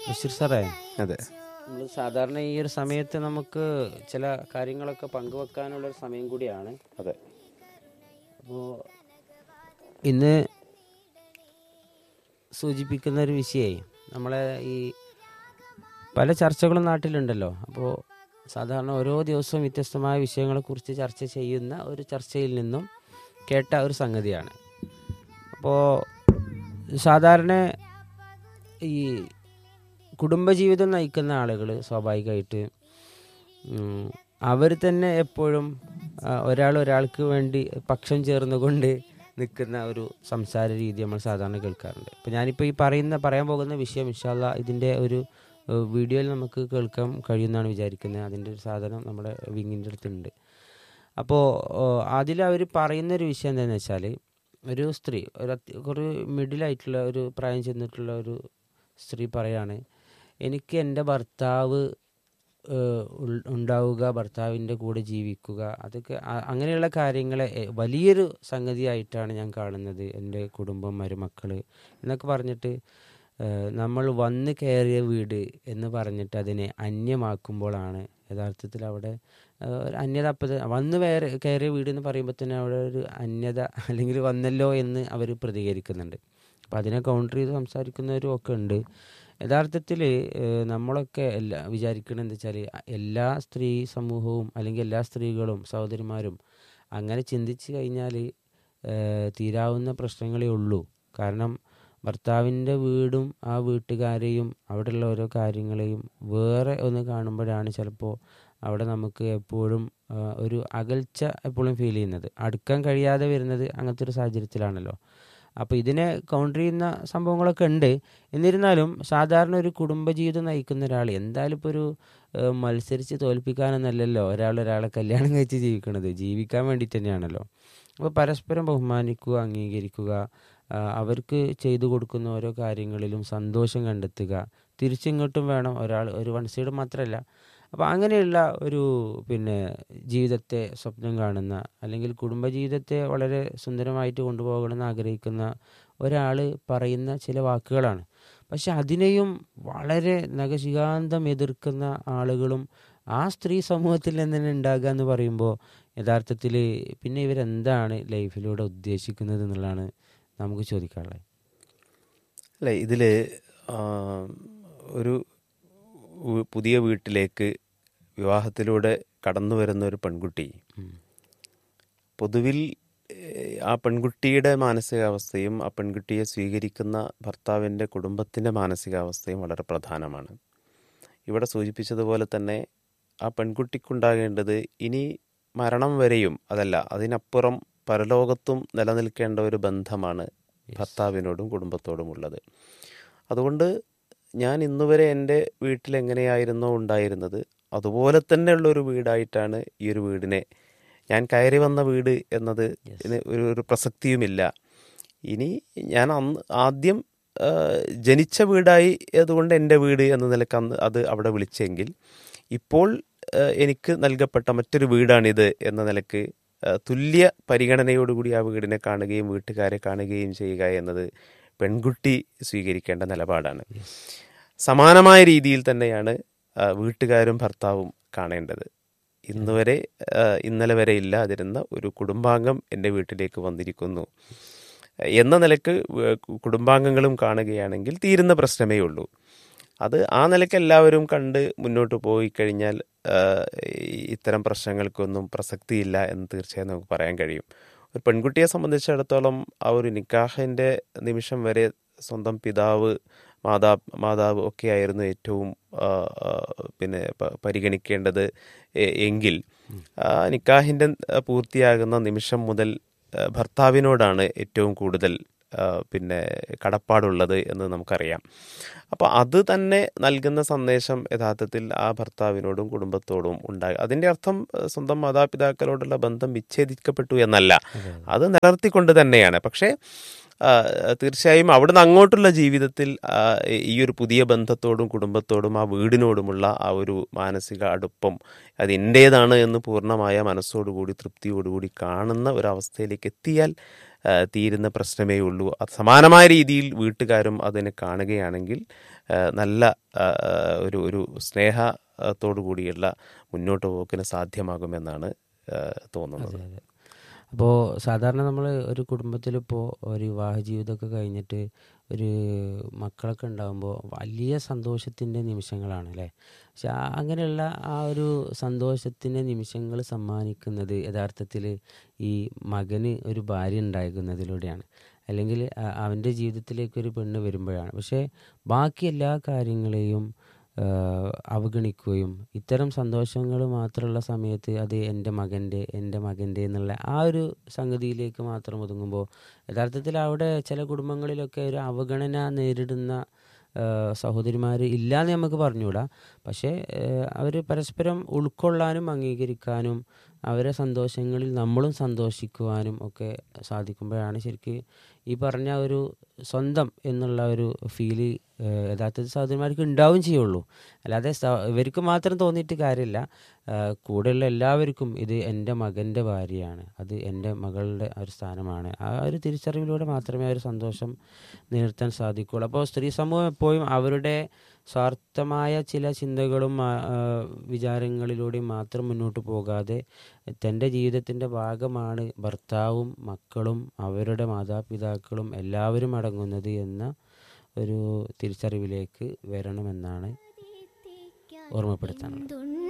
ബഷീർ സാറേ അതെ നമ്മൾ സാധാരണ ഈ ഒരു സമയത്ത് നമുക്ക് ചില കാര്യങ്ങളൊക്കെ പങ്കുവെക്കാനുള്ള ഒരു സമയം കൂടിയാണ് അതെ അപ്പോൾ ഇന്ന് സൂചിപ്പിക്കുന്ന ഒരു വിഷയമായി നമ്മളെ ഈ പല ചർച്ചകളും നാട്ടിലുണ്ടല്ലോ അപ്പോൾ സാധാരണ ഓരോ ദിവസവും വ്യത്യസ്തമായ വിഷയങ്ങളെക്കുറിച്ച് ചർച്ച ചെയ്യുന്ന ഒരു ചർച്ചയിൽ നിന്നും കേട്ട ഒരു സംഗതിയാണ് അപ്പോൾ സാധാരണ ഈ കുടുംബജീവിതം നയിക്കുന്ന ആളുകൾ സ്വാഭാവികമായിട്ട് അവർ തന്നെ എപ്പോഴും ഒരാൾ ഒരാൾക്ക് വേണ്ടി പക്ഷം ചേർന്നുകൊണ്ട് നിൽക്കുന്ന ഒരു സംസാര രീതി നമ്മൾ സാധാരണ കേൾക്കാറുണ്ട് ഇപ്പോൾ ഞാനിപ്പോൾ ഈ പറയുന്ന പറയാൻ പോകുന്ന വിഷയം ഇൻഷാല്ല ഇതിൻ്റെ ഒരു ഏഹ്, വീഡിയോയിൽ നമുക്ക് കേൾക്കാൻ കഴിയുമെന്നാണ് വിചാരിക്കുന്നത് അതിൻ്റെ ഒരു സാധനം നമ്മുടെ വിങ്ങിൻ്റെ അടുത്തുണ്ട് അപ്പോൾ അതിൽ അവർ പറയുന്നൊരു വിഷയം എന്താണെന്ന് വെച്ചാൽ ഒരു സ്ത്രീ ഒരു അത്യ- ഒരു മിഡിലായിട്ടുള്ള ഒരു പ്രായം ചെന്നിട്ടുള്ള ഒരു സ്ത്രീ പറയാണ് എനിക്ക് എൻ്റെ ഭർത്താവ് ഏഹ്, ഉൾ- ഉണ്ടാവുക ഭർത്താവിൻ്റെ കൂടെ ജീവിക്കുക അതൊക്കെ അ- അങ്ങനെയുള്ള കാര്യങ്ങളെ എ, വലിയൊരു സംഗതിയായിട്ടാണ് ഞാൻ കാണുന്നത് എൻ്റെ കുടുംബം മരുമക്കൾ എന്നൊക്കെ പറഞ്ഞിട്ട് ഏഹ്, നമ്മൾ വന്ന് കയറിയ വീട് എന്ന് പറഞ്ഞിട്ട് അതിനെ അന്യമാക്കുമ്പോഴാണ് യഥാർത്ഥത്തിൽ അവിടെ ഏഹ്, ഒരു അന്യത അപ്പം വന്ന് വേറെ കയറിയ വീട് എന്ന് പറയുമ്പോൾ തന്നെ അവിടെ ഒരു അന്യത അല്ലെങ്കിൽ വന്നല്ലോ എന്ന് അവർ പ്രതികരിക്കുന്നുണ്ട് അപ്പം അതിനെ കൗണ്ടർ ചെയ്ത് സംസാരിക്കുന്നവരും ഒക്കെ ഉണ്ട് യഥാർത്ഥത്തിൽ നമ്മളൊക്കെ എല്ലാ വിചാരിക്കുന്നത് എന്താ വെച്ചാൽ എല്ലാ സ്ത്രീ സമൂഹവും അല്ലെങ്കിൽ എല്ലാ സ്ത്രീകളും സഹോദരിമാരും അങ്ങനെ ചിന്തിച്ചു കഴിഞ്ഞാൽ തീരാവുന്ന പ്രശ്നങ്ങളേ ഉള്ളൂ കാരണം ഭർത്താവിൻ്റെ വീടും ആ വീട്ടുകാരെയും അവിടെയുള്ള ഓരോ കാര്യങ്ങളെയും വേറെ ഒന്ന് കാണുമ്പോഴാണ് ചിലപ്പോൾ അവിടെ നമുക്ക് എപ്പോഴും ആ, ഒരു അകൽച്ച എപ്പോഴും ഫീൽ ചെയ്യുന്നത് അടുക്കാൻ കഴിയാതെ വരുന്നത് അങ്ങനത്തെ ഒരു സാഹചര്യത്തിലാണല്ലോ അപ്പോൾ ഇതിനെ കൗണ്ടർ ചെയ്യുന്ന സംഭവങ്ങളൊക്കെ ഉണ്ട് എന്നിരുന്നാലും സാധാരണ ഒരു കുടുംബജീവിതം നയിക്കുന്ന ഒരാൾ എന്തായാലും ഇപ്പോൾ ഒരു ഏഹ്, മത്സരിച്ച് തോൽപ്പിക്കാനൊന്നല്ലല്ലോ ഒരാൾ ഒരാളെ കല്യാണം കഴിച്ച് ജീവിക്കണത് ജീവിക്കാൻ വേണ്ടി തന്നെയാണല്ലോ അപ്പോൾ പരസ്പരം ബഹുമാനിക്കുക അംഗീകരിക്കുക ആ, അവർക്ക് ചെയ്തു കൊടുക്കുന്ന ഓരോ കാര്യങ്ങളിലും സന്തോഷം കണ്ടെത്തുക തിരിച്ചിങ്ങോട്ടും വേണം ഒരാൾ ഒരു വൺ സൈഡ് മാത്രമല്ല അപ്പോൾ അങ്ങനെയുള്ള ഒരു പിന്നെ ജീവിതത്തെ സ്വപ്നം കാണുന്ന അല്ലെങ്കിൽ കുടുംബജീവിതത്തെ വളരെ സുന്ദരമായിട്ട് കൊണ്ടുപോകണമെന്ന് ആഗ്രഹിക്കുന്ന ഒരാൾ പറയുന്ന ചില വാക്കുകളാണ് പക്ഷെ അതിനെയും വളരെ നഖശികാന്തം എതിർക്കുന്ന ആളുകളും ആ സ്ത്രീ സമൂഹത്തിൽ നിന്ന് തന്നെ ഉണ്ടാകുക എന്ന് പറയുമ്പോൾ യഥാർത്ഥത്തിൽ പിന്നെ ഇവരെന്താണ് ലൈഫിലൂടെ ഉദ്ദേശിക്കുന്നത് എന്നുള്ളതാണ് നമുക്ക് ചോദിക്കാനുള്ളത് അല്ലേ ഇതിൽ ഒരു ഉ- പുതിയ വീട്ടിലേക്ക് വിവാഹത്തിലൂടെ കടന്നു വരുന്ന ഒരു പെൺകുട്ടി പൊതുവിൽ ഏഹ്, ആ പെൺകുട്ടിയുടെ മാനസികാവസ്ഥയും ആ പെൺകുട്ടിയെ സ്വീകരിക്കുന്ന ഭർത്താവിൻ്റെ കുടുംബത്തിൻ്റെ മാനസികാവസ്ഥയും വളരെ പ്രധാനമാണ് ഇവിടെ സൂചിപ്പിച്ചതുപോലെ തന്നെ ആ പെൺകുട്ടിക്കുണ്ടാകേണ്ടത് ഇനി മരണം വരെയും അതല്ല അതിനപ്പുറം പരലോകത്തും നിലനിൽക്കേണ്ട ഒരു ബന്ധമാണ് ഭർത്താവിനോടും കുടുംബത്തോടും ഉള്ളത് അതുകൊണ്ട് ഞാൻ ഇന്നുവരെ എൻ്റെ വീട്ടിൽ എങ്ങനെയായിരുന്നോ ഉണ്ടായിരുന്നത് അതുപോലെ തന്നെയുള്ള ഒരു വീടായിട്ടാണ് ഈ ഒരു വീടിനെ ഞാൻ കയറി വന്ന വീട് എന്നത് ഇതിന് ഒരു ഒരു പ്രസക്തിയുമില്ല ഇനി ഞാൻ അന്ന് ആദ്യം ആ, ജനിച്ച വീടായി അതുകൊണ്ട് എൻ്റെ വീട് എന്ന നിലക്ക് അന്ന് അത് അവിടെ വിളിച്ചെങ്കിൽ ഇപ്പോൾ ആ, എനിക്ക് നൽകപ്പെട്ട മറ്റൊരു വീടാണിത് എന്ന നിലക്ക് ആ, തുല്യ പരിഗണനയോടുകൂടി ആ വീടിനെ കാണുകയും വീട്ടുകാരെ കാണുകയും ചെയ്യുക എന്നത് പെൺകുട്ടി സ്വീകരിക്കേണ്ട നിലപാടാണ് സമാനമായ രീതിയിൽ തന്നെയാണ് ആ, വീട്ടുകാരും ഭർത്താവും കാണേണ്ടത് ഇന്ന് വരെ ആ, ഇന്നലെ വരെ ഇല്ലാതിരുന്ന ഒരു കുടുംബാംഗം എൻ്റെ വീട്ടിലേക്ക് വന്നിരിക്കുന്നു എന്ന നിലക്ക് വ- കുടുംബാംഗങ്ങളും കാണുകയാണെങ്കിൽ തീരുന്ന പ്രശ്നമേ ഉള്ളൂ അത് ആ നിലയ്ക്ക് എല്ലാവരും കണ്ട് മുന്നോട്ട് പോയി കഴിഞ്ഞാൽ ആ, ഈ- ഇത്തരം പ്രശ്നങ്ങൾക്കൊന്നും പ്രസക്തിയില്ല എന്ന് തീർച്ചയായും നമുക്ക് പറയാൻ കഴിയും ഒരു പെൺകുട്ടിയെ സംബന്ധിച്ചിടത്തോളം ആ ഒരു നിക്കാഹിൻ്റെ നിമിഷം വരെ സ്വന്തം പിതാവ് മാതാ മാതാവ് ഒക്കെ ആയിരുന്നു ഏറ്റവും ആ, ആ, പിന്നെ പ- പരിഗണിക്കേണ്ടത് എ- എങ്കിൽ ആ, നിക്കാഹിൻ്റെ ആ, പൂർത്തിയാകുന്ന നിമിഷം മുതൽ ആ, ഭർത്താവിനോടാണ് ഏറ്റവും കൂടുതൽ ആ, പിന്നെ കടപ്പാടുള്ളത് എന്ന് നമുക്കറിയാം അപ്പോൾ അത് തന്നെ നൽകുന്ന സന്ദേശം യഥാർത്ഥത്തിൽ ആ ഭർത്താവിനോടും കുടുംബത്തോടും ഉണ്ടാകും അതിൻ്റെ അർത്ഥം ആ, സ്വന്തം മാതാപിതാക്കളോടുള്ള ബന്ധം വിച്ഛേദിക്കപ്പെട്ടു എന്നല്ല അത് നിലനിർത്തിക്കൊണ്ട് തന്നെയാണ് പക്ഷേ ആ, തീർച്ചയായും അവിടുന്ന് അങ്ങോട്ടുള്ള ജീവിതത്തിൽ ആ, ഈ ഒരു പുതിയ ബന്ധത്തോടും കുടുംബത്തോടും ആ വീടിനോടുമുള്ള ആ ഒരു മാനസിക അടുപ്പം അത് എൻ്റേതാണ് എന്ന് പൂർണ്ണമായ മനസ്സോടുകൂടി തൃപ്തിയോടുകൂടി കാണുന്ന ഒരവസ്ഥയിലേക്ക് എത്തിയാൽ ആ, തീരുന്ന പ്രശ്നമേ ഉള്ളൂ അത് സമാനമായ രീതിയിൽ വീട്ടുകാരും അതിനെ കാണുകയാണെങ്കിൽ ആ, നല്ല ആ, ഒരു ഒരു സ്നേഹത്തോടു കൂടിയുള്ള മുന്നോട്ട് പോക്കിന് സാധ്യമാകുമെന്നാണ് ആ, തോന്നുന്നത് അതെ അതെ അപ്പോൾ സാധാരണ നമ്മൾ ഒരു കുടുംബത്തിലിപ്പോൾ ഒരു വിവാഹ ജീവിതമൊക്കെ കഴിഞ്ഞിട്ട് ഒരു മക്കളൊക്കെ ഉണ്ടാകുമ്പോൾ വലിയ സന്തോഷത്തിൻ്റെ നിമിഷങ്ങളാണ് അല്ലേ പക്ഷെ ആ അങ്ങനെയുള്ള ആ ഒരു സന്തോഷത്തിൻ്റെ നിമിഷങ്ങൾ സമ്മാനിക്കുന്നത് യഥാർത്ഥത്തിൽ ഈ മകന് ഒരു ഭാര്യ ഉണ്ടാകുന്നതിലൂടെയാണ് അല്ലെങ്കിൽ അ- അവൻ്റെ ജീവിതത്തിലേക്ക് ഒരു പെണ്ണ് വരുമ്പോഴാണ് പക്ഷേ ബാക്കി എല്ലാ കാര്യങ്ങളെയും ആ, അവഗണിക്കുകയും ഇത്തരം സന്തോഷങ്ങൾ മാത്രമുള്ള സമയത്ത് അത് എൻ്റെ മകൻ്റെ എൻ്റെ മകൻ്റെ എന്നുള്ള ആ ഒരു സംഗതിയിലേക്ക് മാത്രം ഒതുങ്ങുമ്പോൾ യഥാർത്ഥത്തിൽ അവിടെ ചില കുടുംബങ്ങളിലൊക്കെ ഒരു അവഗണന നേരിടുന്ന സഹോദരിമാർ ഇല്ലയെന്ന് നമുക്ക് പറഞ്ഞുകൂടാ പക്ഷേ അവർ പരസ്പരം ഉൾക്കൊള്ളാനും അംഗീകരിക്കാനും അവരെ സന്തോഷങ്ങളിൽ നമ്മളും സന്തോഷിക്കുവാനും ഒക്കെ സാധിക്കുമ്പോഴാണ് ശരിക്ക് ഈ പറഞ്ഞ ഒരു സ്വന്തം എന്നുള്ള ഒരു ഫീല് യഥാർത്ഥത്തിൽ സഹോദരന്മാർക്ക് ഉണ്ടാവും ചെയ്യുള്ളൂ അല്ലാതെ സ- ഇവർക്ക് മാത്രം തോന്നിയിട്ട് കാര്യമില്ല ആ, കൂടെയുള്ള എല്ലാവർക്കും ഇത് എൻ്റെ മകൻ്റെ ഭാര്യയാണ് അത് എൻ്റെ മകളുടെ ഒരു സ്ഥാനമാണ് ആ ഒരു തിരിച്ചറിവിലൂടെ മാത്രമേ ആ ഒരു സന്തോഷം നിലനിർത്താൻ സാധിക്കുകയുള്ളൂ അപ്പോൾ സ്ത്രീ സമൂഹം എപ്പോഴും അവരുടെ സ്വാർത്ഥമായ ചില ചിന്തകളും ആ, ആ, വിചാരങ്ങളിലൂടെയും മാത്രം മുന്നോട്ട് പോകാതെ തൻ്റെ ജീവിതത്തിൻ്റെ ഭാഗമാണ് ഭർത്താവും മക്കളും അവരുടെ മാതാപിതാക്കളും എല്ലാവരും അടങ്ങുന്നത് എന്ന ഒരു തിരിച്ചറിവിലേക്ക് വരണമെന്നാണ് ഓർമ്മപ്പെടുത്താനുള്ളത്